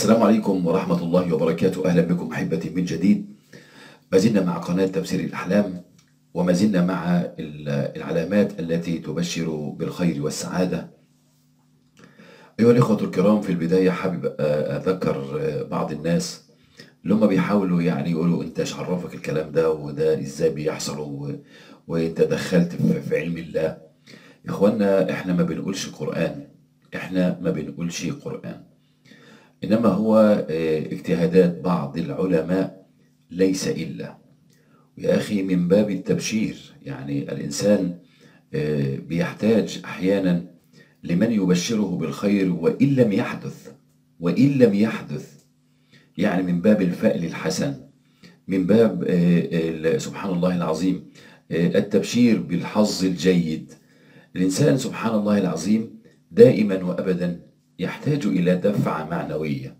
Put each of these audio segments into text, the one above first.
السلام عليكم ورحمة الله وبركاته أهلا بكم أحبتي من جديد ما زلنا مع قناة تفسير الأحلام وما زلنا مع ال- العلامات التي تبشر بالخير والسعادة أيها الإخوة الكرام في البداية حابب آه، أذكر آه، بعض الناس اللي هم بيحاولوا يعني يقولوا أنت إيش عرفك الكلام ده وده إزاي بيحصل و- وأنت دخلت في في علم الله يا إخوانا إحنا ما بنقولش قرآن إحنا ما بنقولش قرآن إنما هو آه، اجتهادات بعض العلماء ليس إلا يا أخي من باب التبشير يعني الإنسان آه، بيحتاج أحيانا لمن يبشره بالخير وإن لم يحدث وإن لم يحدث يعني من باب الفأل الحسن من باب آه، ال- سبحان الله العظيم آه، التبشير بالحظ الجيد الإنسان سبحان الله العظيم دائما وأبدا يحتاج إلى دفعة معنوية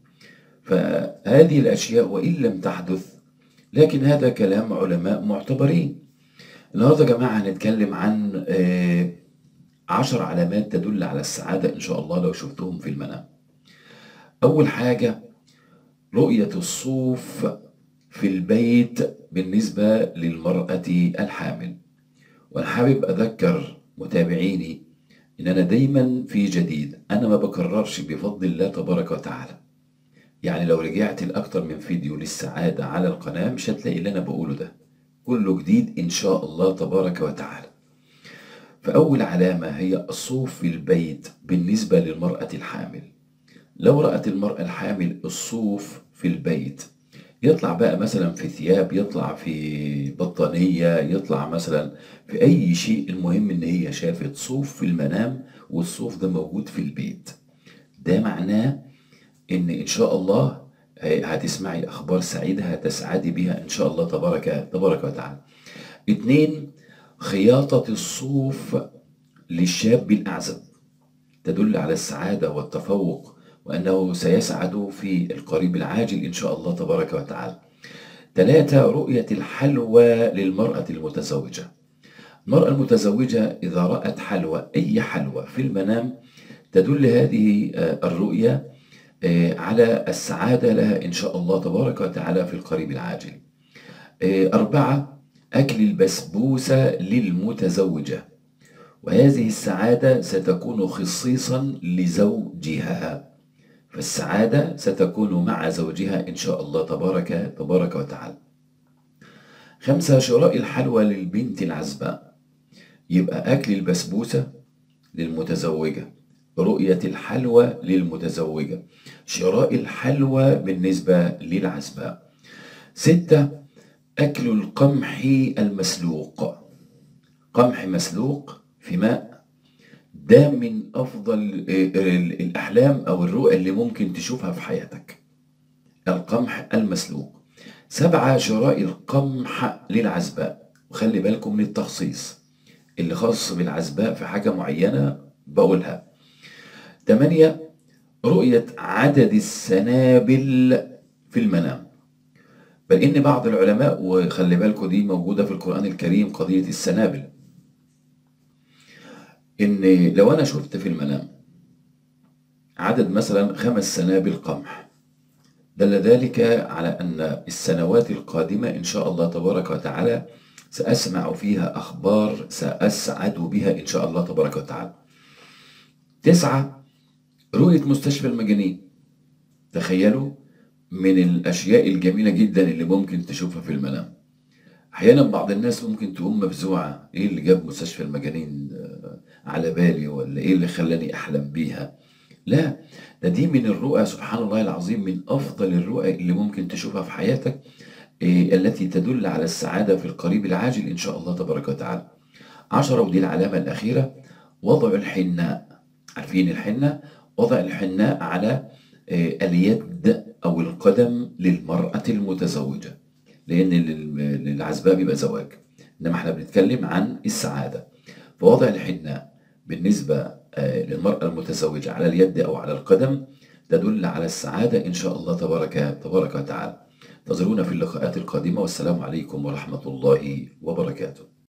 فهذه الأشياء وإن لم تحدث لكن هذا كلام علماء معتبرين النهاردة يا جماعة هنتكلم عن آه، عشر علامات تدل على السعادة إن شاء الله لو شفتهم في المنام أول حاجة رؤية الصوف في البيت بالنسبة للمرأة الحامل وأنا حابب أذكر متابعيني إن أنا دايما في جديد أنا ما بكررش بفضل الله تبارك وتعالى يعني لو رجعت لأكتر من فيديو للسعادة على القناة مش هتلاقي اللي أنا بقوله ده كله جديد إن شاء الله تبارك وتعالى فأول علامة هي الصوف في البيت بالنسبة للمرأة الحامل لو رأت المرأة الحامل الصوف في البيت يطلع بقى مثلا في ثياب يطلع في بطانية يطلع مثلا في أي شيء المهم إن هي شافت صوف في المنام والصوف ده موجود في البيت ده معناه إن إن شاء الله هتسمعي أخبار سعيدة هتسعدي بها إن شاء الله تبارك تبارك وتعالى اتنين خياطة الصوف للشاب الأعزب تدل على السعادة والتفوق وأنه سيسعد في القريب العاجل إن شاء الله تبارك وتعالى ثلاثة رؤية الحلوى للمرأة المتزوجة المرأة المتزوجة إذا رأت حلوى أي حلوى في المنام تدل هذه آه، الرؤية آه، على السعادة لها إن شاء الله تبارك وتعالى في القريب العاجل آه، أربعة أكل البسبوسة للمتزوجة وهذه السعادة ستكون خصيصا لزوجها فالسعادة ستكون مع زوجها إن شاء الله تبارك تبارك وتعالى خمسة شراء الحلوى للبنت العزباء يبقى أكل البسبوسة للمتزوجة رؤية الحلوى للمتزوجة شراء الحلوى بالنسبة للعزباء ستة أكل القمح المسلوق قمح مسلوق في ماء ده من أفضل ال- ال- الأحلام أو الرؤى اللي ممكن تشوفها في حياتك القمح المسلوق سبعة شراء القمح للعزباء وخلي بالكم من التخصيص اللي خاص بالعزباء في حاجة معينة بقولها ثمانية رؤية عدد السنابل في المنام بل إن بعض العلماء وخلي بالكم دي موجودة في القرآن الكريم قضية السنابل إن لو أنا شفت في المنام عدد مثلا خمس سنابل قمح دل ذلك على أن السنوات القادمة إن شاء الله تبارك وتعالى سأسمع فيها أخبار سأسعد بها إن شاء الله تبارك وتعالى تسعة رؤية مستشفى المجانين تخيلوا من الأشياء الجميلة جدا اللي ممكن تشوفها في المنام أحيانا بعض الناس ممكن تقوم مفزوعة إيه اللي جاب مستشفى المجانين آه، على بالي ولا إيه اللي خلاني أحلم بيها لا ده دي من الرؤى سبحان الله العظيم من أفضل الرؤى اللي ممكن تشوفها في حياتك إيه، التي تدل على السعادة في القريب العاجل إن شاء الله تبارك وتعالى عشرة ودي العلامة الأخيرة وضع الحناء عارفين الحنة وضع الحناء على آه، اليد أو القدم للمرأة المتزوجة لأن لل- للعزباء بيبقى زواج إنما احنا بنتكلم عن السعادة فوضع الحناء بالنسبة آه، للمرأة المتزوجة على اليد أو على القدم تدل على السعادة إن شاء الله تبارك تبارك وتعالى انتظرونا في اللقاءات القادمة والسلام عليكم ورحمة الله وبركاته